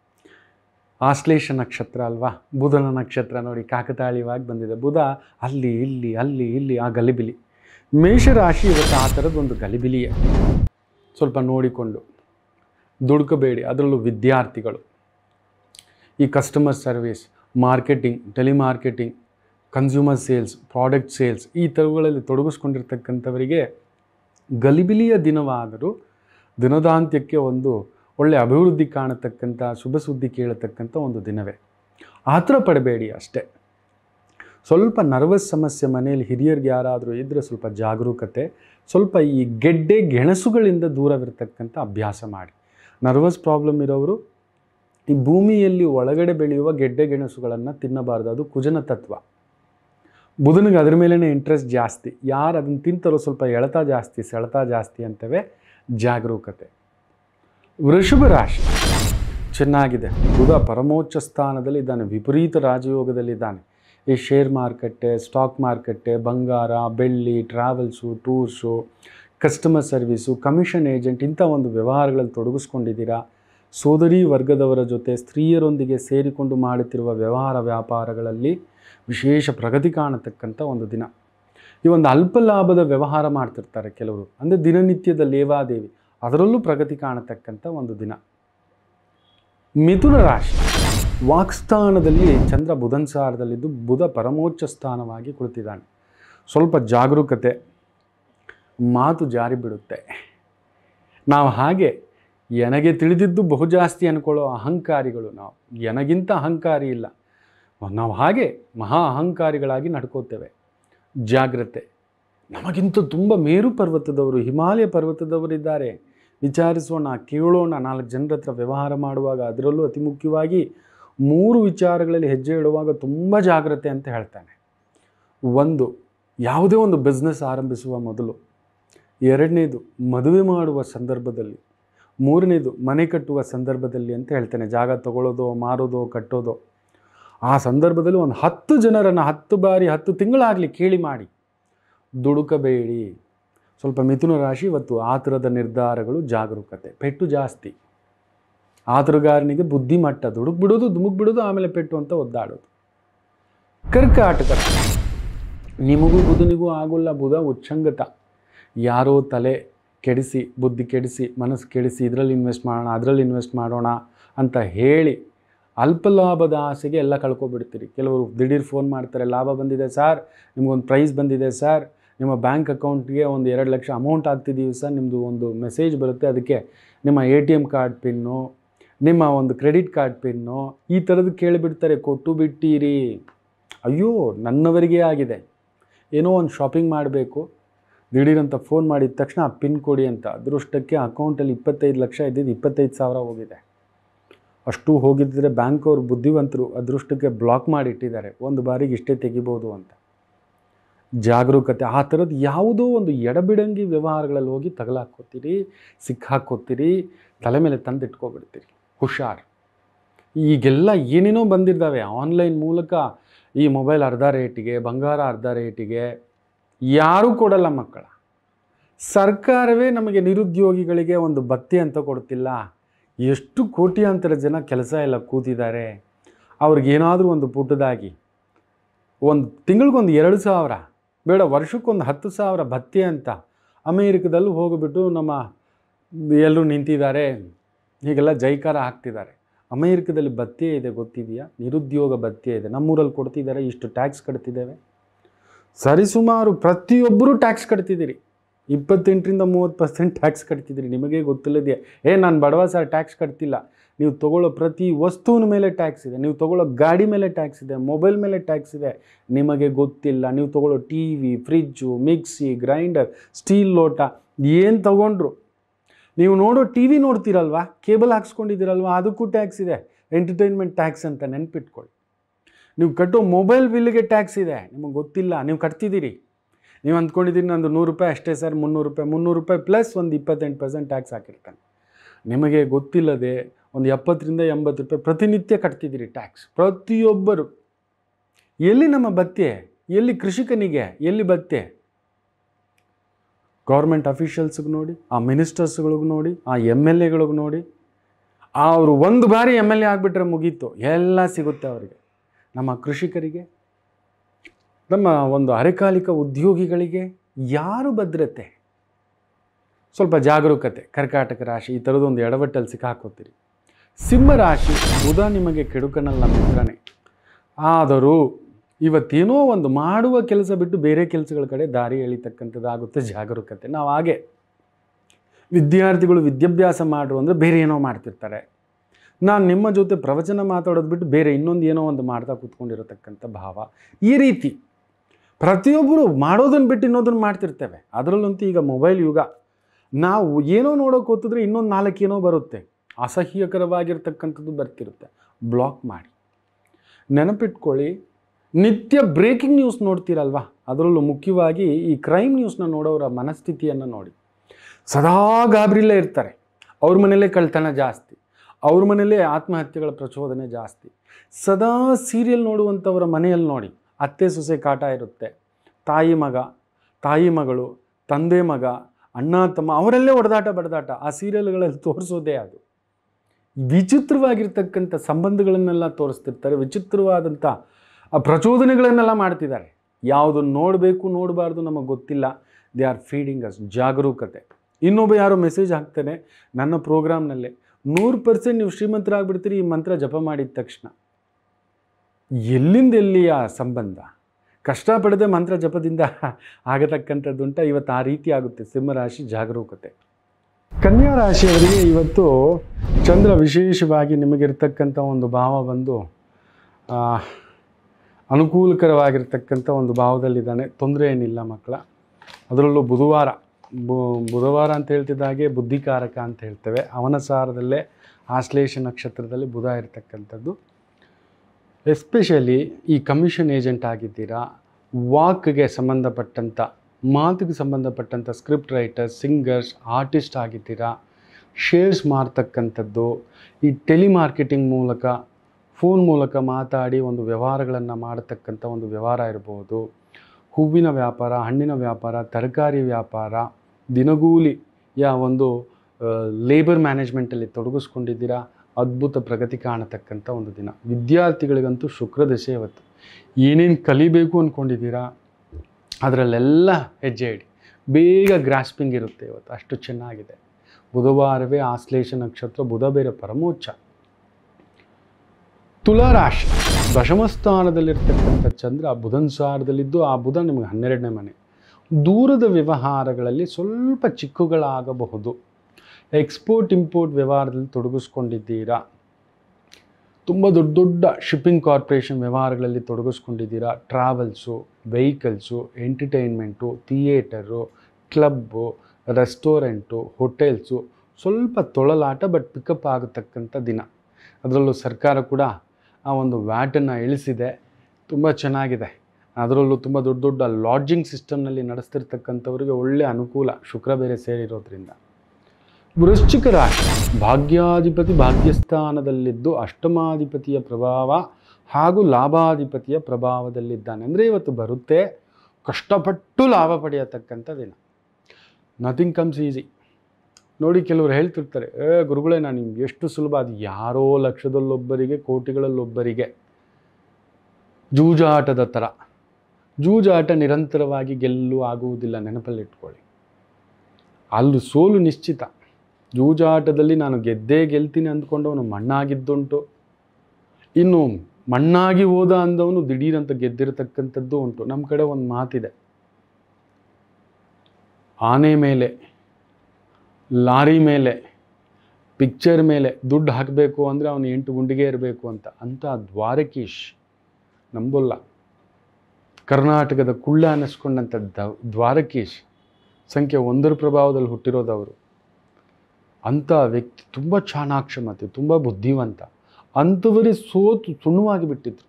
ಆಶ್ಲೇಷ ನಕ್ಷತ್ರ ಅಲ್ವಾ ಬುಧನ ನಕ್ಷತ್ರ ನೋಡಿ ಕಾಕತಾಳೀಯವಾಗಿ ಬಂದಿದೆ ಬುಧ ಅಲ್ಲಿ ಇಲ್ಲಿ ಅಲ್ಲಿ ಇಲ್ಲಿ ಆ ಗಲಿಬಿಲಿ ಮೇಷರಾಶಿ ಇವತ್ತು ಆ ಥರದ್ದು ಒಂದು ಗಲಿಬಿಲಿಯೇ ಸ್ವಲ್ಪ ನೋಡಿಕೊಂಡು ದುಡ್ಕೋಬೇಡಿ ಅದರಲ್ಲೂ ವಿದ್ಯಾರ್ಥಿಗಳು ಈ customer service marketing telemarketing consumer sales product sales ಈ ಥರಗಳಲ್ಲಿ ತೊಡಗಿಸ್ಕೊಂಡಿರ್ತಕ್ಕಂಥವರಿಗೆ ಗಲಿಬಿಲಿಯ ದಿನವಾದರೂ ದಿನದಾಂತ್ಯಕ್ಕೆ ಒಂದು ಒಳ್ಳೆಯ ಅಭಿವೃದ್ಧಿ ಕಾಣತಕ್ಕಂಥ ಶುಭ ಸುದ್ದಿ ಕೇಳತಕ್ಕಂಥ ಒಂದು ದಿನವೇ ಆತರ ಪಡಬೇಡಿ ಅಷ್ಟೇ ಸ್ವಲ್ಪ ನರ್ವಸ್ ಸಮಸ್ಯೆ ಮನೆಯಲ್ಲಿ ಹಿರಿಯರಿಗೆ ಯಾರಾದರೂ ಇದ್ದರೆ ಸ್ವಲ್ಪ ಜಾಗರೂಕತೆ ಸ್ವಲ್ಪ ಈ ಗೆಡ್ಡೆ ಗೆಣಸುಗಳಿಂದ ದೂರವಿರತಕ್ಕಂಥ ಅಭ್ಯಾಸ ಮಾಡಿ ನರ್ವಸ್ ಪ್ರಾಬ್ಲಮ್ ಇರೋರು ಈ ಭೂಮಿಯಲ್ಲಿ ಒಳಗಡೆ ಬೆಳೆಯುವ ಗೆಡ್ಡೆ ಗೆಣಸುಗಳನ್ನು ತಿನ್ನಬಾರ್ದು ಅದು ಕುಜನ ತತ್ವ ಬುಧನಿಗೆ ಅದ್ರ ಮೇಲೇ ಇಂಟ್ರೆಸ್ಟ್ ಜಾಸ್ತಿ ಯಾರು ಅದನ್ನು ತಿಂತಾರೋ ಸ್ವಲ್ಪ ಎಳೆತ ಜಾಸ್ತಿ ಸೆಳೆತ ಜಾಸ್ತಿ ಅಂತವೆ ಜಾಗರೂಕತೆ ವೃಷಭ ರಾಶಿ ಚೆನ್ನಾಗಿದೆ ಬುಧ ಪರಮೋಚ್ಚ ಸ್ಥಾನದಲ್ಲಿ ಇದ್ದಾನೆ ವಿಪರೀತ ರಾಜಯೋಗದಲ್ಲಿದ್ದಾನೆ ಈ ಶೇರ್ ಮಾರ್ಕೆಟ್ಟೆ ಸ್ಟಾಕ್ ಮಾರ್ಕೆಟ್ಟೆ ಬಂಗಾರ ಬೆಳ್ಳಿ travels tours customer service commission agent ಇಂಥ ಒಂದು ವ್ಯವಹಾರಗಳಲ್ಲಿ ತೊಡಗಿಸ್ಕೊಂಡಿದ್ದೀರಾ ಸೋದರಿ ವರ್ಗದವರ ಜೊತೆ ಸ್ತ್ರೀಯರೊಂದಿಗೆ ಸೇರಿಕೊಂಡು ಮಾಡುತ್ತಿರುವ ವ್ಯವಹಾರ ವ್ಯಾಪಾರಗಳಲ್ಲಿ ವಿಶೇಷ ಪ್ರಗತಿ ಕಾಣತಕ್ಕಂಥ ಒಂದು ದಿನ ಈ ಒಂದು ಅಲ್ಪ ಲಾಭದ ವ್ಯವಹಾರ ಮಾಡ್ತಿರ್ತಾರೆ ಕೆಲವರು ಅಂದರೆ ದಿನನಿತ್ಯದ ಲೇವಾದೇವಿ ಅದರಲ್ಲೂ ಪ್ರಗತಿ ಕಾಣತಕ್ಕಂಥ ಒಂದು ದಿನ ಮಿಥುನ ರಾಶಿ ವಾಕ್ಸ್ಥಾನದಲ್ಲಿ ಚಂದ್ರ ಬುಧನ್ ಸಾರದಲ್ಲಿದ್ದು ಬುಧ ಪರಮೋಚ್ಚ ಸ್ಥಾನವಾಗಿ ಕುಳಿತಿದ್ದಾನೆ ಸ್ವಲ್ಪ ಜಾಗರೂಕತೆ ಮಾತು ಜಾರಿ ಬಿಡುತ್ತೆ ನಾವು ಹಾಗೆ ನನಗೆ ತಿಳಿದಿದ್ದು ಬಹು ಜಾಸ್ತಿ ಅನ್ಕೊಳ್ಳೋ ಅಹಂಕಾರಿಗಳು ನಾವು ನನಗಿಂತ ಅಹಂಕಾರಿ ಇಲ್ಲ ನಾವು ಹಾಗೆ ಮಹಾ ಅಹಂಕಾರಿಗಳಾಗಿ ನಡ್ಕೋತೇವೆ ಜಾಗ್ರತೆ ನಮಗಿಂತ ತುಂಬ ಮೇರು ಪರ್ವತದವರು ಹಿಮಾಲಯ ಪರ್ವತದವರಿದ್ದಾರೆ ವಿಚಾರಿಸೋಣ ಕೇಳೋಣ ನಾಲ್ಕು ಜನರ ಹತ್ರ ವ್ಯವಹಾರ ಮಾಡುವಾಗ ಅದರಲ್ಲೂ ಅತಿ ಮುಖ್ಯವಾಗಿ ಮೂರು ವಿಚಾರಗಳಲ್ಲಿ ಹೆಜ್ಜೆ ಇಡುವಾಗ ತುಂಬ ಜಾಗ್ರತೆ ಅಂತ ಹೇಳ್ತಾನೆ ಒಂದು ಯಾವುದೇ ಒಂದು ಬಿಸ್ನೆಸ್ ಆರಂಭಿಸುವ ಮೊದಲು ಎರಡನೇದು ಮದುವೆ ಮಾಡುವ ಸಂದರ್ಭದಲ್ಲಿ ಮೂರನೇದು ಮನೆ ಕಟ್ಟುವ ಸಂದರ್ಭದಲ್ಲಿ ಅಂತ ಹೇಳ್ತಾನೆ ಜಾಗ ತಗೊಳ್ಳೋದು ಮಾರೋದು ಕಟ್ಟೋದು ಆ ಸಂದರ್ಭದಲ್ಲಿ ಒಂದು ಹತ್ತು ಜನರನ್ನು ಹತ್ತು ಬಾರಿ ಹತ್ತು ತಿಂಗಳಾಗಲಿ ಕೇಳಿ ಮಾಡಿ ದುಡುಕಬೇಡಿ ಸ್ವಲ್ಪ ಮಿಥುನ ರಾಶಿ ಇವತ್ತು ಆತುರದ ನಿರ್ಧಾರಗಳು ಜಾಗರೂಕತೆ ಪೆಟ್ಟು ಜಾಸ್ತಿ ಆತುರಗಾರನಿಗೆ ಬುದ್ಧಿಮಟ್ಟ ದುಡುಕ್ ಬಿಡೋದು ದುಮುಕ್ ಬಿಡೋದು ಆಮೇಲೆ ಪೆಟ್ಟು ಅಂತ ಒದ್ದಾಡೋದು ಕರ್ಕಾಟಕ ನಿಮಗೂ ಬುಧನಿಗೂ ಆಗೋಲ್ಲ ಬುಧ ಉಚ್ಚಂಗತ ಯಾರೋ ತಲೆ ಕೆಡಿಸಿ ಬುದ್ಧಿ ಕೆಡಿಸಿ ಮನಸ್ಸು ಕೆಡಿಸಿ ಇದರಲ್ಲಿ ಇನ್ವೆಸ್ಟ್ ಮಾಡೋಣ ಅದರಲ್ಲಿ ಇನ್ವೆಸ್ಟ್ ಮಾಡೋಣ ಅಂತ ಹೇಳಿ ಅಲ್ಪ ಲಾಭದ ಆಸೆಗೆ ಎಲ್ಲ ಕಳ್ಕೊಬಿಡ್ತೀರಿ ಕೆಲವರು ದಿಢೀರ್ ಫೋನ್ ಮಾಡ್ತಾರೆ ಲಾಭ ಬಂದಿದೆ ಸರ್ ನಿಮಗೊಂದು ಪ್ರೈಸ್ ಬಂದಿದೆ ಸರ್ ನಿಮ್ಮ ಬ್ಯಾಂಕ್ ಅಕೌಂಟ್ಗೆ ಒಂದು ಎರಡು ಲಕ್ಷ ಅಮೌಂಟ್ ಆಗ್ತಿದ್ದೀವಿ ಸರ್ ನಿಮ್ಮದು ಒಂದು ಮೆಸೇಜ್ ಬರುತ್ತೆ ಅದಕ್ಕೆ ನಿಮ್ಮ A T M card pin ನಿಮ್ಮ ಒಂದು ಕ್ರೆಡಿಟ್ ಕಾರ್ಡ್ ಪಿನ್ನು ಈ ಥರದ್ದು ಕೇಳಿಬಿಡ್ತಾರೆ ಕೊಟ್ಟು ಬಿಟ್ಟಿರಿ ಅಯ್ಯೋ ನನ್ನವರಿಗೆ ಆಗಿದೆ ಏನೋ ಒಂದು ಶಾಪಿಂಗ್ ಮಾಡಬೇಕು ದಿಢೀರಂತ ಫೋನ್ ಮಾಡಿದ ತಕ್ಷಣ ಆ ಪಿನ್ ಕೊಡಿ ಅಂತ ಅದೃಷ್ಟಕ್ಕೆ ಅಕೌಂಟಲ್ಲಿ ಇಪ್ಪತ್ತೈದು ಲಕ್ಷ ಇದ್ದಿದ್ದು ಇಪ್ಪತ್ತೈದು ಸಾವಿರ ಹೋಗಿದೆ ಅಷ್ಟು ಹೋಗಿದ್ದರೆ ಬ್ಯಾಂಕ್ ಅವ್ರು ಬುದ್ಧಿವಂತರು ಅದೃಷ್ಟಕ್ಕೆ ಬ್ಲಾಕ್ ಮಾಡಿಟ್ಟಿದ್ದಾರೆ ಒಂದು ಬಾರಿಗೆ ಇಷ್ಟೇ ತೆಗಿಬೋದು ಅಂತ ಜಾಗರೂಕತೆ ಆ ಥರದ್ದು ಯಾವುದೋ ಒಂದು ಎಡಬಿಡಂಗಿ ವ್ಯವಹಾರಗಳಲ್ಲಿ ಹೋಗಿ ತಗಲಾಕೋತೀರಿ ಸಿಕ್ಕಾಕೋತೀರಿ ತಲೆ ಮೇಲೆ ತಂದಿಟ್ಕೊಬಿಡ್ತೀರಿ ಹುಷಾರ್ ಈಗೆಲ್ಲ ಏನೇನೋ ಬಂದಿದ್ದಾವೆ ಆನ್ಲೈನ್ ಮೂಲಕ ಈ ಮೊಬೈಲ್ ಅರ್ಧ ರೇಟಿಗೆ ಬಂಗಾರ ಅರ್ಧ ರೇಟಿಗೆ ಯಾರೂ ಕೊಡಲ್ಲ ಮಕ್ಕಳ ಸರ್ಕಾರವೇ ನಮಗೆ ನಿರುದ್ಯೋಗಿಗಳಿಗೆ ಒಂದು ಭತ್ಯೆ ಅಂತ ಕೊಡ್ತಿಲ್ಲ ಎಷ್ಟು ಕೋಟ್ಯಾಂತರ ಜನ ಕೆಲಸ ಎಲ್ಲ ಕೂತಿದ್ದಾರೆ ಅವ್ರಿಗೇನಾದರೂ ಒಂದು ಪುಟ್ಟದಾಗಿ ಒಂದು ತಿಂಗಳಿಗೊಂದು ಎರಡು ಸಾವಿರ ಬೇಡ ವರ್ಷಕ್ಕೊಂದು ಹತ್ತು ಸಾವಿರ ಭತ್ಯೆ ಅಂತ ಅಮೇರಿಕದಲ್ಲೂ ಹೋಗಿಬಿಟ್ಟು ನಮ್ಮ ಎಲ್ಲರೂ ನಿಂತಿದ್ದಾರೆ ಹೀಗೆಲ್ಲ ಜೈಕಾರ ಹಾಕ್ತಿದ್ದಾರೆ ಅಮೇರಿಕದಲ್ಲಿ ಭತ್ಯೆ ಇದೆ ಗೊತ್ತಿದೆಯಾ ನಿರುದ್ಯೋಗ ಭತ್ಯೆ ಇದೆ ನಮ್ಮೂರಲ್ಲಿ ಕೊಡ್ತಿದ್ದಾರೆ ಇಷ್ಟು ಟ್ಯಾಕ್ಸ್ ಕಟ್ತಿದ್ದೇವೆ ಸರಿಸುಮಾರು ಪ್ರತಿಯೊಬ್ಬರೂ ಟ್ಯಾಕ್ಸ್ ಕಟ್ತಿದ್ದೀರಿ ಇಪ್ಪತ್ತೆಂಟರಿಂದ ಮೂವತ್ತು ಪರ್ಸೆಂಟ್ ಟ್ಯಾಕ್ಸ್ ಕಟ್ತಿದ್ದೀರಿ ನಿಮಗೆ ಗೊತ್ತಿಲ್ಲದೆಯಾ ಏ ನಾನು ಬಡವ ಸರ್ ಟ್ಯಾಕ್ಸ್ ಕಟ್ತಿಲ್ಲ ನೀವು ತೊಗೊಳ್ಳೋ ಪ್ರತಿ ವಸ್ತುವಿನ ಮೇಲೆ ಟ್ಯಾಕ್ಸ್ ಇದೆ ನೀವು ತೊಗೊಳ್ಳೋ ಗಾಡಿ ಮೇಲೆ ಟ್ಯಾಕ್ಸ್ ಇದೆ ಮೊಬೈಲ್ ಮೇಲೆ ಟ್ಯಾಕ್ಸ್ ಇದೆ ನಿಮಗೆ ಗೊತ್ತಿಲ್ಲ ನೀವು ತೊಗೊಳ್ಳೋ T V fridge mixie grinder steel ಲೋಟ ಏನು ತಗೊಂಡ್ರು ನೀವು ನೋಡೋ ಟಿ ವಿ ನೋಡ್ತೀರಲ್ವಾ ಕೇಬಲ್ ಹಾಕ್ಸ್ಕೊಂಡಿದ್ದೀರಲ್ವಾ ಅದಕ್ಕೂ ಟ್ಯಾಕ್ಸ್ ಇದೆ ಎಂಟರ್ಟೈನ್ಮೆಂಟ್ ಟ್ಯಾಕ್ಸ್ ಅಂತ ನೆನ್ಪಿಟ್ಕೊಳ್ಳಿ ನೀವು ಕಟ್ಟೋ ಮೊಬೈಲ್ ಬಿಲ್ಗೆ ಟ್ಯಾಕ್ಸ್ ಇದೆ ನಿಮಗೆ ಗೊತ್ತಿಲ್ಲ ನೀವು ಕಟ್ತಿದ್ದೀರಿ ನೀವು ಅಂದ್ಕೊಂಡಿದ್ದೀರಿ ನಂದು ನೂರು ರೂಪಾಯಿ ಅಷ್ಟೇ ಸರ್ ಮುನ್ನೂರು ರೂಪಾಯಿ ಮುನ್ನೂರು ರೂಪಾಯಿ ಪ್ಲಸ್ ಒಂದು ಇಪ್ಪತ್ತೆಂಟು ಪರ್ಸೆಂಟ್ ಟ್ಯಾಕ್ಸ್ ಹಾಕಿರ್ತಾನೆ ನಿಮಗೆ ಗೊತ್ತಿಲ್ಲದೆ ಒಂದು ಎಪ್ಪತ್ತರಿಂದ ಎಂಬತ್ತು ರೂಪಾಯಿ ಪ್ರತಿನಿತ್ಯ ಕಟ್ತಿದ್ದೀರಿ ಟ್ಯಾಕ್ಸ್ ಪ್ರತಿಯೊಬ್ಬರು ಎಲ್ಲಿ ನಮ್ಮ ಭತ್ಯೆ ಎಲ್ಲಿ ಕೃಷಿಕನಿಗೆ ಎಲ್ಲಿ ಭತ್ಯೆ ಗೌರ್ಮೆಂಟ್ ಅಫಿಷಿಯಲ್ಸ್ಗೆ ನೋಡಿ ಆ ಮಿನಿಸ್ಟರ್ಸ್ಗಳಿಗೆ ನೋಡಿ ಆ ಎಮ್ ಎಲ್ ಎಗಳಿಗೆ ನೋಡಿ ಅವರು ಒಂದು ಬಾರಿ ಎಮ್ ಎಲ್ ಎ ಆಗಿಬಿಟ್ರೆ ಮುಗೀತು ಎಲ್ಲ ಸಿಗುತ್ತೆ ಅವರಿಗೆ ನಮ್ಮ ಕೃಷಿಕರಿಗೆ ನಮ್ಮ ಒಂದು ಅರೆಕಾಲಿಕ ಉದ್ಯೋಗಿಗಳಿಗೆ ಯಾರು ಭದ್ರತೆ ಸ್ವಲ್ಪ ಜಾಗರೂಕತೆ ಕರ್ಕಾಟಕ ರಾಶಿ ಈ ಥರದೊಂದು ಎಡವಟ್ಟಲ್ಲಿ ಸಿಕ್ಕಾಕೋತೀರಿ ಸಿಂಹ ರಾಶಿ ಬುಧ ನಿಮಗೆ ಕೆಡುಕನಲ್ಲ ಮಿತ್ರನೇ ಆದರೂ ಇವತ್ತೇನೋ ಒಂದು ಮಾಡುವ ಕೆಲಸ ಬಿಟ್ಟು ಬೇರೆ ಕೆಲಸಗಳ ಕಡೆ ದಾರಿ ಎಳಿತಕ್ಕಂಥದ್ದಾಗುತ್ತೆ ಜಾಗರೂಕತೆ ನಾವು ಹಾಗೆ ವಿದ್ಯಾರ್ಥಿಗಳು ವಿದ್ಯಾಭ್ಯಾಸ ಮಾಡ್ರು ಅಂದರೆ ಬೇರೆ ಏನೋ ಮಾಡ್ತಿರ್ತಾರೆ ನಾನು ನಿಮ್ಮ ಜೊತೆ ಪ್ರವಚನ ಮಾತಾಡೋದು ಬಿಟ್ಟು ಬೇರೆ ಇನ್ನೊಂದು ಏನೋ ಒಂದು ಮಾಡ್ತಾ ಕೂತ್ಕೊಂಡಿರತಕ್ಕಂಥ ಭಾವ ಈ ರೀತಿ ಪ್ರತಿಯೊಬ್ಬರು ಮಾಡೋದನ್ನು ಬಿಟ್ಟು ಇನ್ನೊಂದನ್ನು ಮಾಡ್ತಿರ್ತೇವೆ ಅದರಲ್ಲಂತೂ ಈಗ ಮೊಬೈಲ್ ಯುಗ ನಾವು ಏನೋ ನೋಡೋಕೆ ಹೋತಿದ್ರೆ ಇನ್ನೊಂದು ನಾಲ್ಕು ಏನೋ ಬರುತ್ತೆ ಅಸಹ್ಯಕರವಾಗಿರ್ತಕ್ಕಂಥದ್ದು ಬರ್ತಿರುತ್ತೆ ಬ್ಲಾಕ್ ಮಾಡಿ ನೆನಪಿಟ್ಕೊಳ್ಳಿ ನಿತ್ಯ ಬ್ರೇಕಿಂಗ್ ನ್ಯೂಸ್ ನೋಡ್ತೀರಲ್ವಾ ಅದರಲ್ಲೂ ಮುಖ್ಯವಾಗಿ ಈ ಕ್ರೈಮ್ ನ್ಯೂಸ್ನ ನೋಡೋರ ಮನಸ್ಥಿತಿಯನ್ನು ನೋಡಿ ಸದಾ ಗಾಬರಿಲ್ಲೇ ಇರ್ತಾರೆ ಅವ್ರ ಮನೇಲೇ ಕಳ್ತನ ಜಾಸ್ತಿ ಅವ್ರ ಮನೇಲೇ ಆತ್ಮಹತ್ಯೆಗಳ ಪ್ರಚೋದನೆ ಜಾಸ್ತಿ ಸದಾ ಸೀರಿಯಲ್ ನೋಡುವಂಥವರ ಮನೆಯಲ್ಲಿ ನೋಡಿ ಅತ್ತೆ ಸೊಸೆ ಕಾಟ ಇರುತ್ತೆ ತಾಯಿ ಮಗ ತಾಯಿ ಮಗಳು ತಂದೆ ಮಗ ಅಣ್ಣ ತಮ್ಮ ಅವರಲ್ಲೇ ಹೊಡೆದಾಟ ಬಡದಾಟ ಆ ಸೀರಿಯಲ್ಗಳಲ್ಲಿ ತೋರಿಸೋದೇ ಅದು ವಿಚಿತ್ರವಾಗಿರ್ತಕ್ಕಂಥ ಸಂಬಂಧಗಳನ್ನೆಲ್ಲ ತೋರಿಸ್ತಿರ್ತಾರೆ ವಿಚಿತ್ರವಾದಂಥ ಆ ಪ್ರಚೋದನೆಗಳನ್ನೆಲ್ಲ ಮಾಡ್ತಿದ್ದಾರೆ ಯಾವುದನ್ನು ನೋಡಬೇಕು ನೋಡಬಾರ್ದು ನಮಗೆ ಗೊತ್ತಿಲ್ಲ ದೇ ಆರ್ ಫೀಡಿಂಗ್ ಅಸ್ ಜಾಗರೂಕತೆ ಇನ್ನೊಬ್ಬ ಯಾರೋ ಮೆಸೇಜ್ ಹಾಕ್ತಾನೆ ನನ್ನ ಪ್ರೋಗ್ರಾಮ್ನಲ್ಲೇ ನೂರು ಪರ್ಸೆಂಟ್ ನೀವು ಶ್ರೀಮಂತರಾಗ್ಬಿಡ್ತೀರಿ ಈ ಮಂತ್ರ ಜಪ ಮಾಡಿದ ತಕ್ಷಣ ಎಲ್ಲಿಂದ ಎಲ್ಲಿಯ ಸಂಬಂಧ ಕಷ್ಟಪಡದೆ ಮಂತ್ರ ಜಪದಿಂದ ಆಗತಕ್ಕಂಥದ್ದುಂಟ ಇವತ್ತು ಆ ರೀತಿ ಆಗುತ್ತೆ ಸಿಂಹರಾಶಿ ಜಾಗರೂಕತೆ ಕನ್ಯಾ ರಾಶಿಯವರಿಗೆ ಇವತ್ತು ಚಂದ್ರ ವಿಶೇಷವಾಗಿ ನಿಮಗಿರ್ತಕ್ಕಂಥ ಒಂದು ಭಾವ ಬಂದು ಆ, ಅನುಕೂಲಕರವಾಗಿರ್ತಕ್ಕಂಥ ಒಂದು ಭಾವದಲ್ಲಿದ್ದಾನೆ ತೊಂದರೆ ಏನಿಲ್ಲ ಮಕ್ಕಳ ಅದರಲ್ಲೂ ಬುಧವಾರ ಬು ಬುಧವಾರ ಅಂತ ಹೇಳ್ತಿದ್ದ ಹಾಗೆ ಬುದ್ಧಿಕಾರಕ ಅಂತ ಹೇಳ್ತೇವೆ ಅವನ ಸಾರದಲ್ಲೇ ಆಶ್ಲೇಷ ನಕ್ಷತ್ರದಲ್ಲಿ ಬುಧ ಇರತಕ್ಕಂಥದ್ದು ಎಸ್ಪೆಷಲಿ ಈ ಕಮಿಷನ್ ಏಜೆಂಟ್ ಆಗಿದ್ದೀರಾ ವಾಕ್ಗೆ ಸಂಬಂಧಪಟ್ಟಂಥ ಮಾತಿಗೆ ಸಂಬಂಧಪಟ್ಟಂಥ ಸ್ಕ್ರಿಪ್ಟ್ ರೈಟರ್ಸ್ ಸಿಂಗರ್ಸ್ ಆರ್ಟಿಸ್ಟ್ ಆಗಿದ್ದೀರಾ ಶೇರ್ಸ್ ಮಾರ್ತಕ್ಕಂಥದ್ದು ಈ ಟೆಲಿಮಾರ್ಕೆಟಿಂಗ್ ಮೂಲಕ ಫೋನ್ ಮೂಲಕ ಮಾತಾಡಿ ಒಂದು ವ್ಯವಹಾರಗಳನ್ನು ಮಾಡತಕ್ಕಂಥ ಒಂದು ವ್ಯವಹಾರ ಇರ್ಬೋದು ಹೂವಿನ ವ್ಯಾಪಾರ ಹಣ್ಣಿನ ವ್ಯಾಪಾರ ತರಕಾರಿ ವ್ಯಾಪಾರ ದಿನಗೂಲಿಯ ಒಂದು ಲೇಬರ್ ಮ್ಯಾನೇಜ್ಮೆಂಟಲ್ಲಿ ತೊಡಗಿಸ್ಕೊಂಡಿದ್ದೀರಾ ಅದ್ಭುತ ಪ್ರಗತಿ ಕಾಣತಕ್ಕಂಥ ಒಂದು ದಿನ ವಿದ್ಯಾರ್ಥಿಗಳಿಗಂತೂ ಶುಕ್ರ ದಶೆ ಇವತ್ತು ಏನೇನು ಕಲಿಬೇಕು ಅಂದ್ಕೊಂಡಿದ್ದೀರಾ ಅದರಲ್ಲೆಲ್ಲ ಹೆಜ್ಜೆ ಇಡಿ ಬೇಗ ಗ್ರಾಸ್ಪಿಂಗ್ ಇರುತ್ತೆ ಇವತ್ತು ಅಷ್ಟು ಚೆನ್ನಾಗಿದೆ ಬುಧವಾರವೇ ಆಶ್ಲೇಷ ನಕ್ಷತ್ರ ಬುಧ ಬೇರೆ ಪರಮೋಚ್ಚ ತುಲಾರಾಶಿ ದಶಮ ಸ್ಥಾನದಲ್ಲಿರ್ತಕ್ಕಂಥ ಚಂದ್ರ ಬುಧನ್ ಸಾರದಲ್ಲಿದ್ದು ಆ ಬುಧ ನಿಮಗೆ ಹನ್ನೆರಡನೇ ಮನೆ ದೂರದ ವ್ಯವಹಾರಗಳಲ್ಲಿ ಸ್ವಲ್ಪ ಚಿಕ್ಕುಗಳಾಗಬಹುದು ಎಕ್ಸ್ಪೋರ್ಟ್ ಇಂಪೋರ್ಟ್ ವ್ಯವಹಾರದಲ್ಲಿ ತೊಡಗಿಸ್ಕೊಂಡಿದ್ದೀರಾ ತುಂಬ ದೊಡ್ಡ ದೊಡ್ಡ ಶಿಪ್ಪಿಂಗ್ ಕಾರ್ಪೊರೇಷನ್ ವ್ಯವಹಾರಗಳಲ್ಲಿ ತೊಡಗಿಸ್ಕೊಂಡಿದ್ದೀರಾ travels vehicles entertainment theatre club restaurant hotels ಸ್ವಲ್ಪ ತೊಳಲಾಟ ಬಟ್ ಪಿಕಪ್ ಆಗತಕ್ಕಂಥ ದಿನ ಅದರಲ್ಲೂ ಸರ್ಕಾರ ಕೂಡ ಆ ಒಂದು ವ್ಯಾಟನ್ನು ಇಳಿಸಿದೆ ತುಂಬ ಚೆನ್ನಾಗಿದೆ ಅದರಲ್ಲೂ ತುಂಬ ದೊಡ್ಡ ದೊಡ್ಡ ಲಾಡ್ಜಿಂಗ್ ಸಿಸ್ಟಮ್ನಲ್ಲಿ ನಡೆಸ್ತಿರ್ತಕ್ಕಂಥವ್ರಿಗೆ ಒಳ್ಳೆಯ ಅನುಕೂಲ ಶುಕ್ರ ಬೇರೆ ಸೇರಿರೋದ್ರಿಂದ ವೃಶ್ಚಿಕ ರಾಶಿ ಭಾಗ್ಯಾಧಿಪತಿ ಭಾಗ್ಯಸ್ಥಾನದಲ್ಲಿದ್ದು ಅಷ್ಟಮಾಧಿಪತಿಯ ಪ್ರಭಾವ ಹಾಗೂ ಲಾಭಾಧಿಪತಿಯ ಪ್ರಭಾವದಲ್ಲಿದ್ದಾನೆ ಅಂದರೆ ಇವತ್ತು ಬರುತ್ತೆ ಕಷ್ಟಪಟ್ಟು ಲಾಭ ಪಡೆಯತಕ್ಕಂಥ ದಿನ ನಥಿಂಗ್ ಕಮ್ಸ್ ಈಸಿ ನೋಡಿ ಕೆಲವರು ಹೇಳ್ತಿರ್ತಾರೆ ಏ ಗುರುಗಳೇ ನಾನು ನಿಮ್ಗೆ ಎಷ್ಟು ಸುಲಭ ಅದು ಯಾರೋ ಲಕ್ಷದಲ್ಲೊಬ್ಬರಿಗೆ ಕೋಟಿಗಳಲ್ಲೊಬ್ಬರಿಗೆ ಜೂಜಾಟದ ಥರ ಜೂಜಾಟ ನಿರಂತರವಾಗಿ ಗೆಲ್ಲು ಆಗುವುದಿಲ್ಲ ನೆನಪಲ್ಲಿಟ್ಕೊಳ್ಳಿ ಅಲ್ಲಿ ಸೋಲು ನಿಶ್ಚಿತ ಜೂಜಾಟದಲ್ಲಿ ನಾನು ಗೆದ್ದೇ ಗೆಲ್ತೀನಿ ಅಂದ್ಕೊಂಡವನು ಮಣ್ಣಾಗಿದ್ದುಂಟು ಇನ್ನು ಮಣ್ಣಾಗಿ ಹೋದ ಅಂದವನು ದಿಢೀರಂತ ಗೆದ್ದಿರತಕ್ಕಂಥದ್ದು ಉಂಟು ನಮ್ಮ ಕಡೆ ಒಂದು ಮಾತಿದೆ ಆನೆ ಮೇಲೆ ಲಾರಿ ಮೇಲೆ ಪಿಕ್ಚರ್ ಮೇಲೆ ದುಡ್ಡು ಹಾಕಬೇಕು ಅಂದರೆ ಅವನು ಎಂಟು ಗುಂಡಿಗೆ ಇರಬೇಕು ಅಂತ ಅಂತ ದ್ವಾರಕೀಶ್ ನಂಬಲ್ಲ ಕರ್ನಾಟಕದ ಕುಳ್ಳ ಅನ್ನಿಸ್ಕೊಂಡಂಥ ದ ದ್ವಾರಕೀಶ್ ಸಂಖ್ಯೆ ಒಂದರ ಪ್ರಭಾವದಲ್ಲಿ ಹುಟ್ಟಿರೋದವರು ಅಂಥ ವ್ಯಕ್ತಿ ತುಂಬ ಚಾಣಾಕ್ಷಮತೆ ತುಂಬ ಬುದ್ಧಿವಂತ ಅಂಥವರೇ ಸೋತು ಸುಣ್ಣವಾಗಿ ಬಿಟ್ಟಿದ್ರು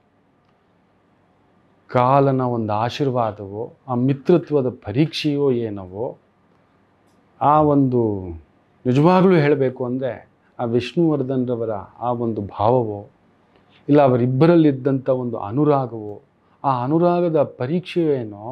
ಕಾಲನ ಒಂದು ಆಶೀರ್ವಾದವೋ ಆ ಮಿತ್ರತ್ವದ ಪರೀಕ್ಷೆಯೋ ಏನವೋ ಆ ಒಂದು ನಿಜವಾಗ್ಲೂ ಹೇಳಬೇಕು ಅಂದರೆ ಆ ವಿಷ್ಣುವರ್ಧನ್ರವರ ಆ ಒಂದು ಭಾವವೋ ಇಲ್ಲ ಅವರಿಬ್ಬರಲ್ಲಿದ್ದಂಥ ಒಂದು ಅನುರಾಗವೋ ಆ ಅನುರಾಗದ ಪರೀಕ್ಷೆಯೋ ಏನೋ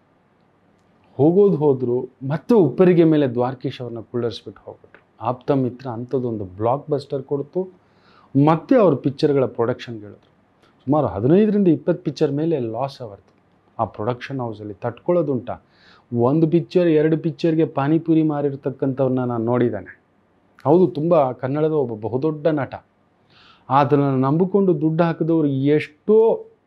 ಹೋಗೋದು ಹೋದರು ಮತ್ತೆ ಉಪ್ಪರಿಗೆ ಮೇಲೆ ದ್ವಾರಕೀಶ್ ಅವ್ರನ್ನ ಕುಳ್ಳರಿಸ್ಬಿಟ್ಟು ಹೋಗ್ಬಿಟ್ರು ಆಪ್ತ ಮಿತ್ರ ಅಂಥದ್ದೊಂದು ಬ್ಲಾಕ್ ಬಸ್ಟರ್ ಕೊಡ್ತು ಮತ್ತೆ ಅವ್ರ ಪಿಕ್ಚರ್ಗಳ ಪ್ರೊಡಕ್ಷನ್ಗೆ ಹೇಳಿದ್ರು ಸುಮಾರು ಹದಿನೈದರಿಂದ ಇಪ್ಪತ್ತು ಪಿಕ್ಚರ್ ಮೇಲೆ ಲಾಸ್ ಅವರ್ದು ಆ ಪ್ರೊಡಕ್ಷನ್ ಹೌಸಲ್ಲಿ ತಟ್ಕೊಳ್ಳೋದುಂಟ ಒಂದು ಪಿಕ್ಚರ್ ಎರಡು ಪಿಕ್ಚರ್ಗೆ ಪಾನಿಪುರಿ ಮಾರಿರ್ತಕ್ಕಂಥವ್ರನ್ನ ನಾನು ನೋಡಿದ್ದಾನೆ ಹೌದು ತುಂಬ ಕನ್ನಡದ ಒಬ್ಬ ಬಹುದೊಡ್ಡ ನಟ ಆತನನ್ನು ನಂಬಿಕೊಂಡು ದುಡ್ಡು ಹಾಕಿದವರು ಎಷ್ಟೋ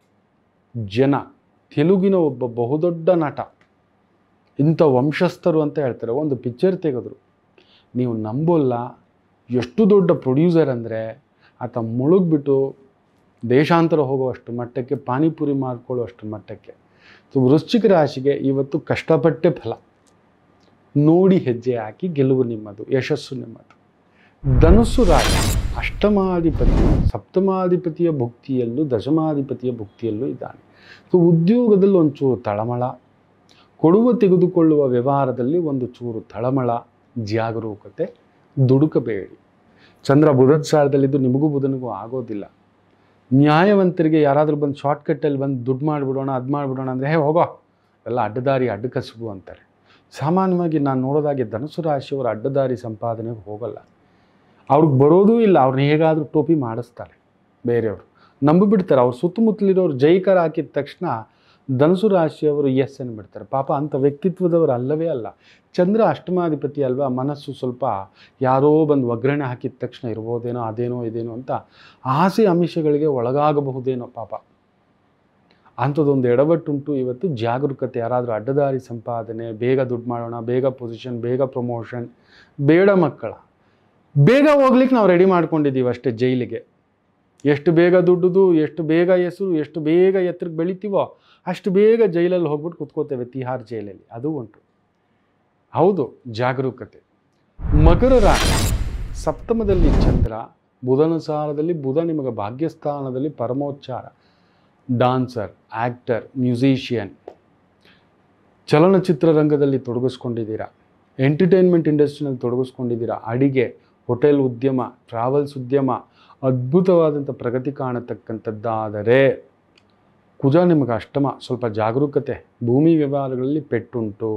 ಜನ ತೆಲುಗಿನ ಒಬ್ಬ ಬಹುದೊಡ್ಡ ನಟ ಇಂಥ ವಂಶಸ್ಥರು ಅಂತ ಹೇಳ್ತಾರೆ ಒಂದು ಪಿಕ್ಚರ್ ತೆಗೆದ್ರು ನೀವು ನಂಬೋಲ್ಲ ಎಷ್ಟು ದೊಡ್ಡ ಪ್ರೊಡ್ಯೂಸರ್ ಅಂದರೆ ಆತ ಮುಳುಗ್ಬಿಟ್ಟು ದೇಶಾಂತರ ಹೋಗುವಷ್ಟು ಮಟ್ಟಕ್ಕೆ ಪಾನಿಪುರಿ ಮಾರ್ಕೊಳ್ಳುವಷ್ಟು ಮಟ್ಟಕ್ಕೆ ಸೊ ವೃಶ್ಚಿಕ ರಾಶಿಗೆ ಇವತ್ತು ಕಷ್ಟಪಟ್ಟೆ ಫಲ ನೋಡಿ ಹೆಜ್ಜೆ ಹಾಕಿ ಗೆಲುವು ನಿಮ್ಮದು ಯಶಸ್ಸು ನಿಮ್ಮದು ಧನುಸ್ಸು ರಾಶಿ ಅಷ್ಟಮಾಧಿಪತಿ ಸಪ್ತಮಾಧಿಪತಿಯ ಭುಕ್ತಿಯಲ್ಲೂ ದಶಮಾಧಿಪತಿಯ ಭುಕ್ತಿಯಲ್ಲೂ ಇದ್ದಾನೆ ಸೊ ಉದ್ಯೋಗದಲ್ಲಿ ಒಂಚೂರು ತಳಮಳ ಕೊಡುವ ತೆಗೆದುಕೊಳ್ಳುವ ವ್ಯವಹಾರದಲ್ಲಿ ಒಂದು ಚೂರು ತಳಮಳ ಜಾಗರೂಕತೆ ದುಡುಕಬೇಡಿ ಚಂದ್ರ ಬುಧದ ಸಾರದಲ್ಲಿದ್ದು ನಿಮಗೂ ಬುಧನಿಗೂ ಆಗೋದಿಲ್ಲ ನ್ಯಾಯವಂತರಿಗೆ ಯಾರಾದರೂ ಬಂದು ಶಾರ್ಟ್ಕಟ್ಟಲ್ಲಿ ಬಂದು ದುಡ್ಡು ಮಾಡಿಬಿಡೋಣ ಅದು ಮಾಡಿಬಿಡೋಣ ಅಂದರೆ ಹೇ ಹೋಗೋ ಎಲ್ಲ ಅಡ್ಡದಾರಿ ಅಡ್ಡಕಸುಬು ಅಂತಾರೆ ಸಾಮಾನ್ಯವಾಗಿ ನಾನು ನೋಡೋದಾಗೆ ಧನುಸು ರಾಶಿಯವರು ಅಡ್ಡದಾರಿ ಸಂಪಾದನೆಗೆ ಹೋಗಲ್ಲ ಅವ್ರಿಗೆ ಬರೋದೂ ಇಲ್ಲ ಅವ್ರನ್ನ ಹೇಗಾದರೂ ಟೋಪಿ ಮಾಡಿಸ್ತಾರೆ ಬೇರೆಯವರು ನಂಬಿಬಿಡ್ತಾರೆ ಅವ್ರ ಸುತ್ತಮುತ್ತಲಿರೋರು ಜೈಕಾರ ಹಾಕಿದ ತಕ್ಷಣ ಧನುಸು ರಾಶಿಯವರು ಎಸ್ ಅಂದ್ಬಿಡ್ತಾರೆ ಪಾಪ ಅಂಥ ವ್ಯಕ್ತಿತ್ವದವರು ಅಲ್ಲವೇ ಅಲ್ಲ ಚಂದ್ರ ಅಷ್ಟಮಾಧಿಪತಿ ಅಲ್ವಾ ಮನಸ್ಸು ಸ್ವಲ್ಪ ಯಾರೋ ಬಂದು ಒಗ್ಗರಣೆ ಹಾಕಿದ ತಕ್ಷಣ ಇರ್ಬೋದೇನೋ ಅದೇನೋ ಇದೇನೋ ಅಂತ ಆಸೆ ಆಮಿಷಗಳಿಗೆ ಒಳಗಾಗಬಹುದೇನೋ ಪಾಪ ಅಂಥದ್ದೊಂದು ಎಡವಟ್ಟುಂಟು ಇವತ್ತು ಜಾಗರೂಕತೆ ಯಾರಾದರೂ ಅಡ್ಡದಾರಿ ಸಂಪಾದನೆ ಬೇಗ ದುಡ್ಡು ಮಾಡೋಣ ಬೇಗ ಪೊಸಿಷನ್ ಬೇಗ ಪ್ರಮೋಷನ್ ಬೇಡ ಮಕ್ಕಳ ಬೇಗ ಹೋಗ್ಲಿಕ್ಕೆ ನಾವು ರೆಡಿ ಮಾಡ್ಕೊಂಡಿದ್ದೀವಿ ಅಷ್ಟೇ ಜೈಲಿಗೆ ಎಷ್ಟು ಬೇಗ ದುಡ್ಡುದು ಎಷ್ಟು ಬೇಗ ಹೆಸರು ಎಷ್ಟು ಬೇಗ ಎತ್ತರಕ್ಕೆ ಬೆಳಿತೀವೋ ಅಷ್ಟು ಬೇಗ ಜೈಲಲ್ಲಿ ಹೋಗ್ಬಿಟ್ಟು ಕುತ್ಕೋತೇವೆ ತಿಹಾರ್ ಜೈಲಲ್ಲಿ ಅದು ಉಂಟು ಹೌದು ಜಾಗರೂಕತೆ ಮಕರ ರಾಶಿ ಸಪ್ತಮದಲ್ಲಿ ಚಂದ್ರ ಬುಧನ ಸಾರದಲ್ಲಿ ಬುಧ ನಿಮಗೆ ಭಾಗ್ಯಸ್ಥಾನದಲ್ಲಿ ಪರಮೋಚ್ಚಾರ ಡಾನ್ಸರ್ ಆ್ಯಕ್ಟರ್ ಮ್ಯೂಸಿಷಿಯನ್ ಚಲನಚಿತ್ರ ರಂಗದಲ್ಲಿ ತೊಡಗಿಸ್ಕೊಂಡಿದ್ದೀರಾ ಎಂಟರ್ಟೈನ್ಮೆಂಟ್ ಇಂಡಸ್ಟ್ರಿನಲ್ಲಿ ತೊಡಗಿಸ್ಕೊಂಡಿದ್ದೀರಾ ಅಡಿಗೆ ಹೋಟೆಲ್ ಉದ್ಯಮ ಟ್ರಾವೆಲ್ಸ್ ಉದ್ಯಮ ಅದ್ಭುತವಾದಂಥ ಪ್ರಗತಿ ಕಾಣತಕ್ಕಂಥದ್ದಾದರೆ ಕುಜ ನಿಮಗೆ ಅಷ್ಟಮ ಸ್ವಲ್ಪ ಜಾಗರೂಕತೆ ಭೂಮಿ ವ್ಯವಹಾರಗಳಲ್ಲಿ ಪೆಟ್ಟುಂಟು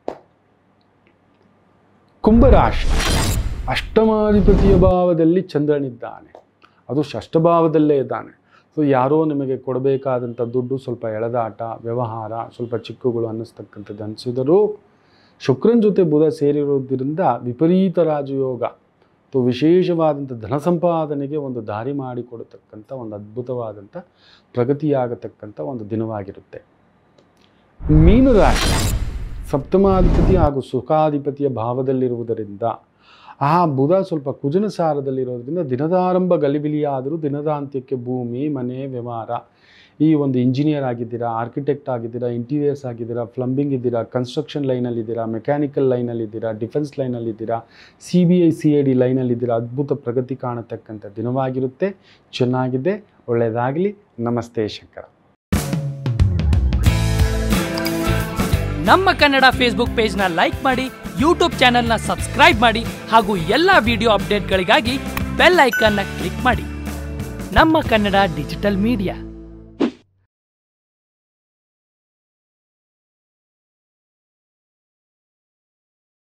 ಕುಂಭರಾಶಿ ಅಷ್ಟಮಾಧಿಪತಿಯ ಭಾವದಲ್ಲಿ ಚಂದ್ರನಿದ್ದಾನೆ ಅದು ಷಷ್ಠಭಾವದಲ್ಲೇ ಇದ್ದಾನೆ ಸೊ ಯಾರೋ ನಿಮಗೆ ಕೊಡಬೇಕಾದಂಥ ದುಡ್ಡು ಸ್ವಲ್ಪ ಎಳೆದಾಟ ವ್ಯವಹಾರ ಸ್ವಲ್ಪ ಚಿಕ್ಕುಗಳು ಅನ್ನಿಸ್ತಕ್ಕಂಥದ್ದು ಅನಿಸಿದರೂ ಶುಕ್ರನ ಜೊತೆ ಬುಧ ಸೇರಿರೋದ್ರಿಂದ ವಿಪರೀತ ರಾಜಯೋಗ ಅಥವಾ ವಿಶೇಷವಾದಂಥ ಧನ ಸಂಪಾದನೆಗೆ ಒಂದು ದಾರಿ ಮಾಡಿಕೊಡತಕ್ಕಂಥ ಒಂದು ಅದ್ಭುತವಾದಂಥ ಪ್ರಗತಿಯಾಗತಕ್ಕಂಥ ಒಂದು ದಿನವಾಗಿರುತ್ತೆ ಮೀನರಾಶಿ ಸಪ್ತಮಾಧಿಪತಿ ಹಾಗೂ ಸುಖಾಧಿಪತಿಯ ಭಾವದಲ್ಲಿರುವುದರಿಂದ ಆ ಬುಧ ಸ್ವಲ್ಪ ಕುಜನ ಸಾರದಲ್ಲಿರೋದ್ರಿಂದ ದಿನದಾರಂಭ ಗಲಿಬಿಲಿಯಾದರೂ ದಿನದ ಅಂತ್ಯಕ್ಕೆ ಭೂಮಿ ಮನೆ ವ್ಯವಹಾರ ಈ ಒಂದು ಇಂಜಿನಿಯರ್ ಆಗಿದ್ದೀರಾ ಆರ್ಕಿಟೆಕ್ಟ್ ಆಗಿದ್ದೀರಾ ಇಂಟೀರಿಯರ್ಸ್ ಆಗಿದ್ದೀರಾ ಪ್ಲಂಬಿಂಗ್ ಇದ್ದೀರಾ ಕನ್ಸ್ಟ್ರಕ್ಷನ್ ಲೈನಲ್ಲಿದ್ದೀರಾ ಮೆಕ್ಯಾನಿಕಲ್ ಲೈನಲ್ಲಿದ್ದೀರಾ ಡಿಫೆನ್ಸ್ ಲೈನಲ್ಲಿದ್ದೀರಾ C B I C I D ಲೈನಲ್ಲಿದ್ದೀರಾ ಅದ್ಭುತ ಪ್ರಗತಿ ಕಾಣತಕ್ಕಂಥ ದಿನವಾಗಿರುತ್ತೆ ಚೆನ್ನಾಗಿದೆ ಒಳ್ಳೆಯದಾಗಲಿ ನಮಸ್ತೆ ಶಂಕರ ನಮ್ಮ ಕನ್ನಡ ಫೇಸ್ಬುಕ್ ಪೇಜ್ನ ಲೈಕ್ ಮಾಡಿ ಯೂಟ್ಯೂಬ್ ಚಾನೆಲ್ನ ಸಬ್ಸ್ಕ್ರೈಬ್ ಮಾಡಿ ಹಾಗೂ ಎಲ್ಲ ವಿಡಿಯೋ ಅಪ್ಡೇಟ್ಗಳಿಗಾಗಿ ಬೆಲ್ ಐಕನ್ನ ಕ್ಲಿಕ್ ಮಾಡಿ ನಮ್ಮ ಕನ್ನಡ ಡಿಜಿಟಲ್ ಮೀಡಿಯಾ